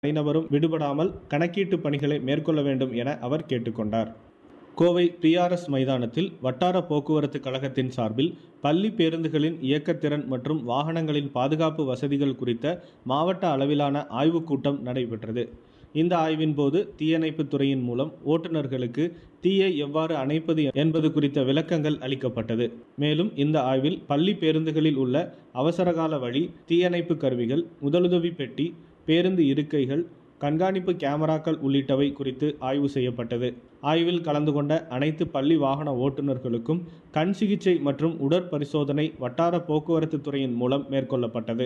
தனிநபரும் விடுபடாமல் கணக்கீட்டு பணிகளை மேற்கொள்ள வேண்டும் என அவர் கேட்டுக்கொண்டார் கோவை பிஆர்எஸ் மைதானத்தில் வட்டார போக்குவரத்து கழகத்தின் சார்பில் பள்ளி பேருந்துகளின் இயக்கத்திறன் மற்றும் வாகனங்களின் பாதுகாப்பு வசதிகள் குறித்த மாவட்ட அளவிலான ஆய்வுக் கூட்டம் நடைபெற்றது இந்த ஆய்வின் போது தீயணைப்புத் துறையின் மூலம் ஓட்டுநர்களுக்கு தீயை எவ்வாறு அணைப்பது என்பது குறித்த விளக்கங்கள் அளிக்கப்பட்டது மேலும் இந்த ஆய்வில் பள்ளி பேருந்துகளில் உள்ள அவசரகால வழி தீயணைப்பு கருவிகள் முதலுதவி பெட்டி பேருந்து இருக்கைகள் கண்காணிப்பு கேமராக்கள் உள்ளிட்டவை குறித்து ஆய்வு செய்யப்பட்டது ஆய்வில் கலந்து கொண்ட அனைத்து பள்ளி வாகன ஓட்டுநர்களுக்கும் கண் சிகிச்சை மற்றும் உடற்பரிசோதனை வட்டார போக்குவரத்து துறையின் மூலம் மேற்கொள்ளப்பட்டது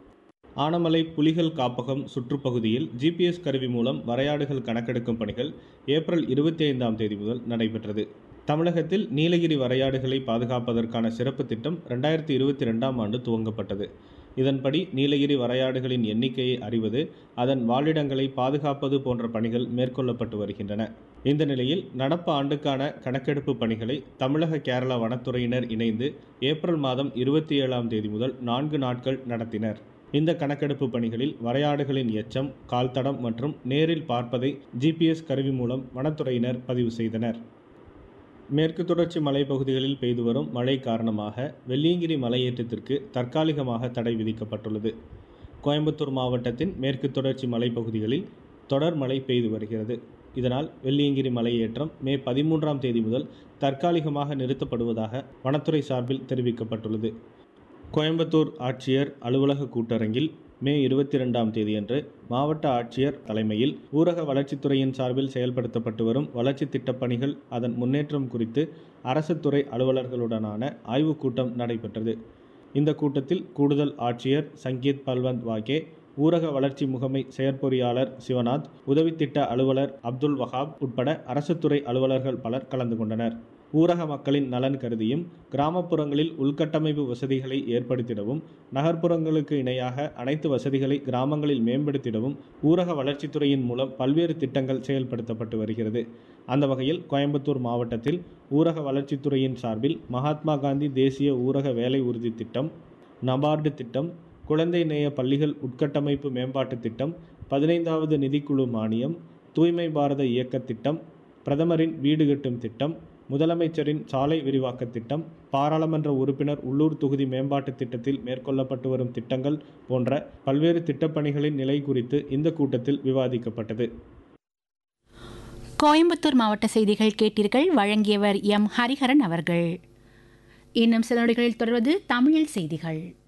ஆனமலை புலிகள் காப்பகம் சுற்றுப்பகுதியில் ஜிபிஎஸ் கருவி மூலம் வரையாடுகள் கணக்கெடுக்கும் பணிகள் ஏப்ரல் இருபத்தி ஐந்தாம் தேதி முதல் நடைபெற்றது தமிழகத்தில் நீலகிரி வரையாடுகளை பாதுகாப்பதற்கான சிறப்பு திட்டம் ரெண்டாயிரத்தி இருபத்தி ரெண்டாம் ஆண்டு துவங்கப்பட்டது இதன்படி நீலகிரி வரையாடுகளின் எண்ணிக்கையை அறிவது அதன் வாழிடங்களை பாதுகாப்பது போன்ற பணிகள் மேற்கொள்ளப்பட்டு வருகின்றன இந்த நிலையில் நடப்பு ஆண்டுக்கான கணக்கெடுப்பு பணிகளை தமிழக கேரளா வனத்துறையினர் இணைந்து ஏப்ரல் மாதம் இருபத்தி ஏழாம் தேதி முதல் நான்கு நாட்கள் நடத்தினர் இந்த கணக்கெடுப்பு பணிகளில் வரையாடுகளின் எச்சம் கால்தடம் மற்றும் நேரில் பார்ப்பதை ஜிபிஎஸ் கருவி மூலம் வனத்துறையினர் பதிவு செய்தனர் மேற்கு தொடர்ச்சி மலைப்பகுதிகளில் பெய்து வரும் மழை காரணமாக வெள்ளியங்கிரி மலையேற்றத்திற்கு தற்காலிகமாக தடை விதிக்கப்பட்டுள்ளது கோயம்புத்தூர் மாவட்டத்தின் மேற்கு தொடர்ச்சி மலைப்பகுதிகளில் தொடர் மழை பெய்து வருகிறது இதனால் வெள்ளியங்கிரி மலையேற்றம் மே பதிமூன்றாம் தேதி முதல் தற்காலிகமாக நிறுத்தப்படுவதாக வனத்துறை சார்பில் தெரிவிக்கப்பட்டுள்ளது கோயம்புத்தூர் ஆட்சியர் அலுவலக கூட்டரங்கில் மே இருபத்தி ரெண்டாம் தேதியன்று மாவட்ட ஆட்சியர் தலைமையில் ஊரக வளர்ச்சித்துறையின் சார்பில் செயல்படுத்தப்பட்டு வரும் வளர்ச்சி திட்டப் பணிகள் அதன் முன்னேற்றம் குறித்து அரசு துறை அலுவலர்களுடனான ஆய்வுக் கூட்டம் நடைபெற்றது இந்த கூட்டத்தில் கூடுதல் ஆட்சியர் சங்கீத் பல்வந்த் வாகே ஊரக வளர்ச்சி முகமை செயற்பொறியாளர் சிவநாத் உதவி திட்ட அலுவலர் அப்துல் வஹாப் உட்பட அரசு துறை அலுவலர்கள் பலர் கலந்து கொண்டனர் ஊரக மக்களின் நலன் கருதியும் கிராமப்புறங்களில் உள்கட்டமைப்பு வசதிகளை ஏற்படுத்திடவும் நகர்ப்புறங்களுக்கு இணையாக அனைத்து வசதிகளை கிராமங்களில் மேம்படுத்திடவும் ஊரக வளர்ச்சித்துறையின் மூலம் பல்வேறு திட்டங்கள் செயல்படுத்தப்பட்டு வருகிறது அந்த வகையில் கோயம்புத்தூர் மாவட்டத்தில் ஊரக வளர்ச்சித்துறையின் சார்பில் மகாத்மா காந்தி தேசிய ஊரக வேலை உறுதி திட்டம் நபார்டு திட்டம் குழந்தை நேய பள்ளிகள் உட்கட்டமைப்பு மேம்பாட்டு திட்டம் பதினைந்தாவது நிதிக்குழு மானியம் தூய்மை பாரத இயக்க திட்டம் பிரதமரின் வீடு கட்டும் திட்டம் முதலமைச்சரின் சாலை விரிவாக்க திட்டம் பாராளுமன்ற உறுப்பினர் உள்ளூர் தொகுதி மேம்பாட்டு திட்டத்தில் மேற்கொள்ளப்பட்டு வரும் திட்டங்கள் போன்ற பல்வேறு திட்டப்பணிகளின் நிலை குறித்து இந்த கூட்டத்தில் விவாதிக்கப்பட்டது கோயம்புத்தூர் மாவட்ட செய்திகள் கேட்டீர்கள் வழங்கியவர் எம் ஹரிஹரன் அவர்கள் இன்னும் சில நொடிகளில் தொடர்வது தமிழில் செய்திகள்